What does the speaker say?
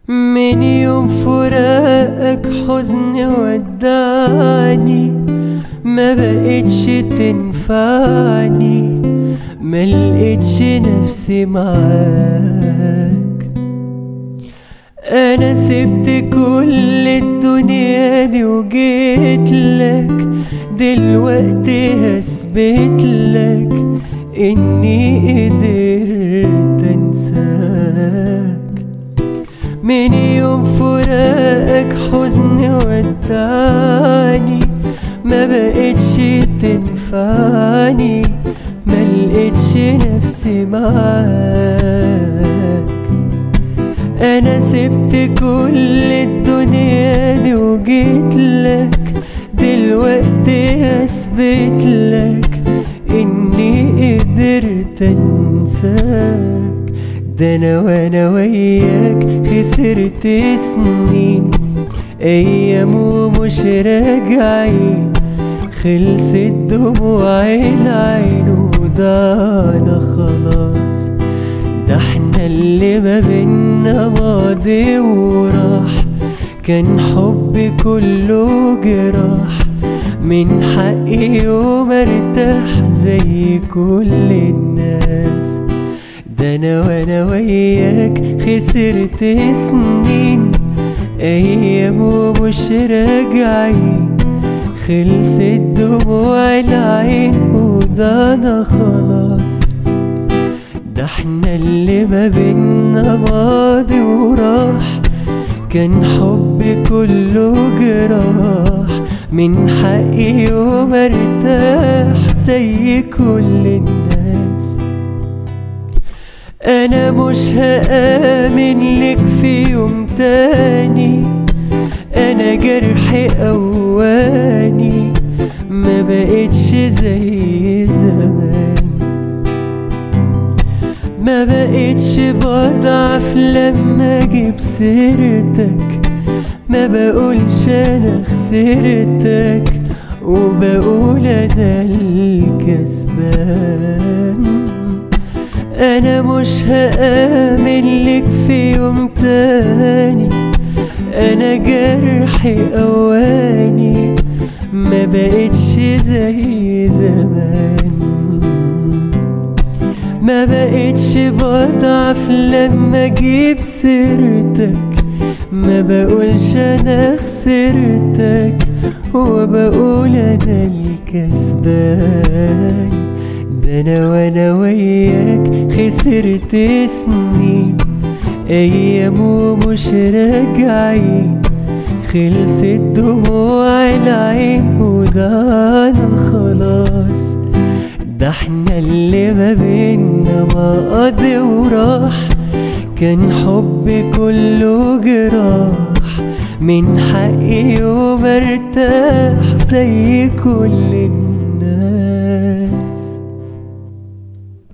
من يوم فراقك حزن ودعني ما بقتش تنفعني ما لقيتش نفسي معاك انا سبت كل الدنيا دي وجيت لك دلوقتي هثبت لك اني قدرت انساك من يوم فراقك حزن ودعني ما بقتش تنفعني ما لقيتش نفسي معاك انا سبت كل الدنيا دي وجيت لك دلوقتي اثبت لك اني قدرت انساك ده انا وانا وياك خسرت سنين ايام ومش راجعين خلصت دموع العين وضعنا خلاص ده احنا اللي ما بينا ماضي وراح كان حب كله جراح من حقي يوم ارتاح زي كل الناس ده انا وانا وياك خسرت سنين ايام ومش راجعين خلصت دموع العين وضعنا خلاص ده احنا اللي ما بينا ماضي وراح كان حب كله جراح من حقي يوم ارتاح زي كل الناس انا مش هآمن لك في يوم تاني انا جرحي اواني ما بقتش زي زمان ما بقتش بضعف لما اجيب سيرتك ما بقولش انا خسرتك وبقول انا الكسبان انا مش هآمن لك في يوم تاني انا جرحي اواني ما بقتش زي زمان ما بقتش بضعف لما اجيب سيرتك ما بقولش انا خسرتك وبقول انا الكسبان ده انا وانا وياك خسرت سنين ايام ومش راجعين خلصت دموع العين وضعنا خلاص ده احنا اللي ما بينا ماضي وراح كان حب كله جراح من حقي يوم ارتاح زي كل الناس